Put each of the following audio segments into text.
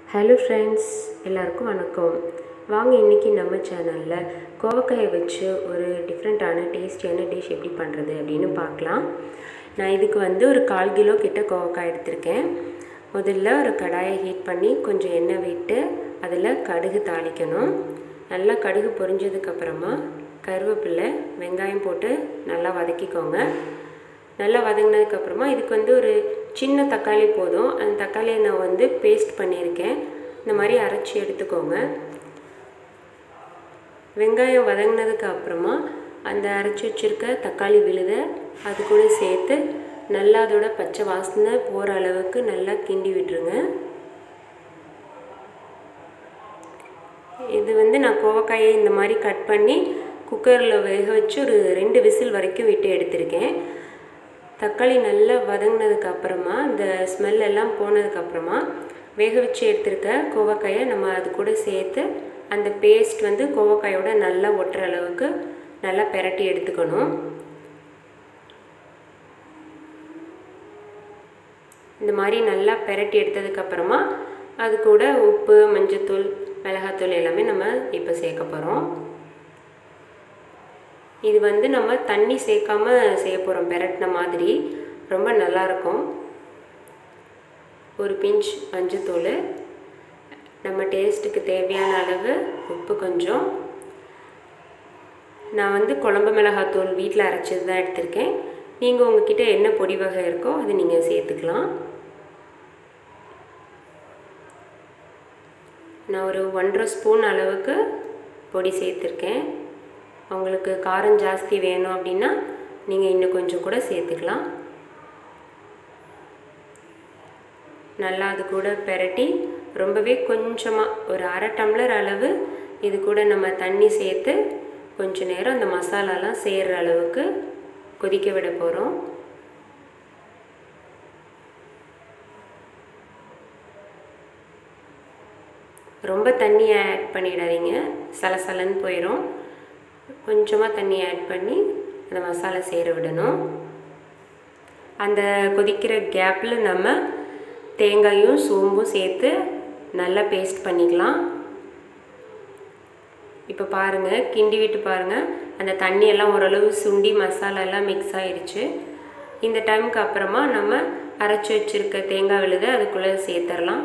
hello friends எல்லாருக்கும் வணக்கம் வாங்க இன்றைக்கி நம்ம சேனலில் கோவக்காயை வச்சு ஒரு டிஃப்ரெண்ட்டான டேஸ்டியான டிஷ் எப்படி பண்ணுறது அப்படின்னு பார்க்கலாம் நான் இதுக்கு வந்து ஒரு கால் கிலோ கிட்ட கோவக்காய் எடுத்திருக்கேன் முதல்ல ஒரு கடாயை ஹீட் பண்ணி கொஞ்சம் எண்ணெய் விட்டு அதில் கடுகு தாளிக்கணும் நல்லா கடுகு பொரிஞ்சதுக்கப்புறமா கருவேப்பிலை வெங்காயம் போட்டு நல்லா வதக்கிக்கோங்க நல்லா வதங்கினதுக்கப்புறமா இதுக்கு வந்து ஒரு சின்ன தக்காளி போதும் அந்த தக்காளியை நான் வந்து பேஸ்ட் பண்ணியிருக்கேன் இந்த மாதிரி அரைச்சி எடுத்துக்கோங்க வெங்காயம் வதங்கினதுக்கு அப்புறமா அந்த அரைச்சி வச்சுருக்க தக்காளி விழுத அது கூட சேர்த்து நல்லா அதோட பச்சை வாசனை போகிற அளவுக்கு நல்லா கிண்டி விட்டுருங்க இது வந்து நான் கோவக்காயை இந்த மாதிரி கட் பண்ணி குக்கரில் வேக வச்சு ஒரு ரெண்டு விசில் வரைக்கும் விட்டு எடுத்திருக்கேன் தக்காளி நல்லா வதங்கினதுக்கு அப்புறமா இந்த ஸ்மெல் எல்லாம் போனதுக்கப்புறமா வேக வச்சு எடுத்திருக்க கோவக்காயை நம்ம அது கூட சேர்த்து அந்த பேஸ்ட் வந்து கோவக்காயோட நல்லா ஒட்டுற அளவுக்கு நல்லா பெரட்டி எடுத்துக்கணும் இந்த மாதிரி நல்லா பெரட்டி எடுத்ததுக்கப்புறமா அது கூட உப்பு மஞ்சத்தூள் மிளகாத்தூள் எல்லாமே நம்ம இப்போ சேர்க்க போகிறோம் இது வந்து நம்ம தண்ணி சேர்க்காம செய்ய போகிறோம் பெரட்டின மாதிரி ரொம்ப நல்லாயிருக்கும் ஒரு பிஞ்ச் மஞ்சத்தூள் நம்ம டேஸ்ட்டுக்கு தேவையான அளவு உப்பு கொஞ்சம் நான் வந்து குழம்பு மிளகாத்தூள் வீட்டில் அரைச்சது தான் எடுத்திருக்கேன் நீங்கள் உங்ககிட்ட என்ன பொடி வகை இருக்கோ அதை நீங்கள் சேர்த்துக்கலாம் நான் ஒரு ஒன்றரை ஸ்பூன் அளவுக்கு பொடி சேர்த்துருக்கேன் உங்களுக்கு காரம் ஜாஸ்தி வேணும் அப்படின்னா நீங்கள் இன்னும் கொஞ்சம் கூட சேர்த்துக்கலாம் நல்லா அது கூட பெரட்டி ரொம்பவே கொஞ்சமாக ஒரு அரை டம்ளர் அளவு இது கூட நம்ம தண்ணி சேர்த்து கொஞ்ச நேரம் அந்த மசாலாலாம் சேர்கிற அளவுக்கு கொதிக்க விட போகிறோம் ரொம்ப தண்ணியை ஆட் பண்ணிடாதீங்க சலசலன்னு போயிடும் கொஞ்சமாக தண்ணி ஆட் பண்ணி அந்த மசாலா சேர விடணும் அந்த கொதிக்கிற கேப்பில் நம்ம தேங்காயும் சோம்பும் சேர்த்து நல்லா பேஸ்ட் பண்ணிக்கலாம் இப்போ பாருங்கள் கிண்டி விட்டு பாருங்கள் அந்த தண்ணியெல்லாம் ஓரளவு சுண்டி மசாலா எல்லாம் மிக்ஸ் ஆயிடுச்சு இந்த டைமுக்கு அப்புறமா நம்ம அரைச்சி வச்சுருக்க தேங்காய் விழுத அதுக்குள்ளே சேர்த்துடலாம்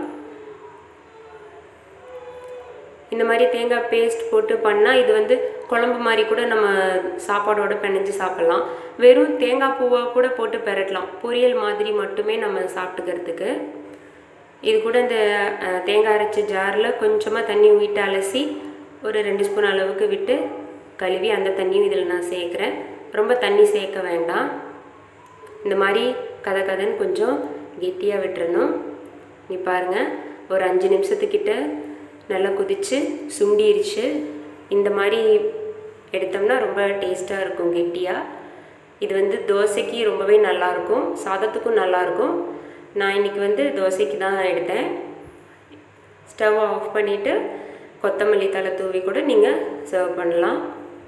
இந்த மாதிரி தேங்காய் பேஸ்ட் போட்டு பண்ணால் இது வந்து குழம்பு மாதிரி கூட நம்ம சாப்பாடோட பிணைஞ்சு சாப்பிட்லாம் வெறும் தேங்காய் பூவை கூட போட்டு பெரட்டலாம் பொரியல் மாதிரி மட்டுமே நம்ம சாப்பிட்டுக்கிறதுக்கு இது கூட இந்த தேங்காய் அரைச்ச ஜாரில் கொஞ்சமாக தண்ணி விட்டு அலசி ஒரு ரெண்டு ஸ்பூன் அளவுக்கு விட்டு கழுவி அந்த தண்ணியும் இதில் நான் சேர்க்குறேன் ரொம்ப தண்ணி சேர்க்க வேண்டாம் இந்த மாதிரி கதை கதைன்னு கொஞ்சம் கெட்டியாக விட்டுறணும் நீ பாருங்கள் ஒரு அஞ்சு நிமிஷத்துக்கிட்ட நல்லா கொதித்து சுண்டிருச்சு இந்த மாதிரி எடுத்தோம்னா ரொம்ப டேஸ்ட்டாக இருக்கும் கெட்டியாக இது வந்து தோசைக்கு ரொம்பவே நல்லாயிருக்கும் சாதத்துக்கும் நல்லாயிருக்கும் நான் இன்றைக்கி வந்து தோசைக்கு தான் எடுத்தேன் ஸ்டவ் ஆஃப் பண்ணிவிட்டு கொத்தமல்லி தலை தூவி கூட நீங்கள் சர்வ் பண்ணலாம்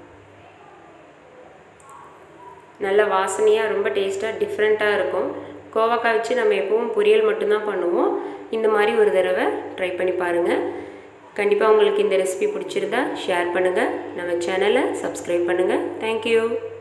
நல்ல வாசனையாக ரொம்ப டேஸ்ட்டாக டிஃப்ரெண்ட்டாக இருக்கும் கோவக்காய் வச்சு நம்ம எப்பவும் பொரியல் மட்டும்தான் பண்ணுவோம் இந்த மாதிரி ஒரு தடவை ட்ரை பண்ணி பாருங்கள் கண்டிப்பாக உங்களுக்கு இந்த ரெசிபி பிடிச்சிருந்தா ஷேர் பண்ணுங்கள் நம்ம சேனலை சப்ஸ்கிரைப் பண்ணுங்கள் தேங்க்யூ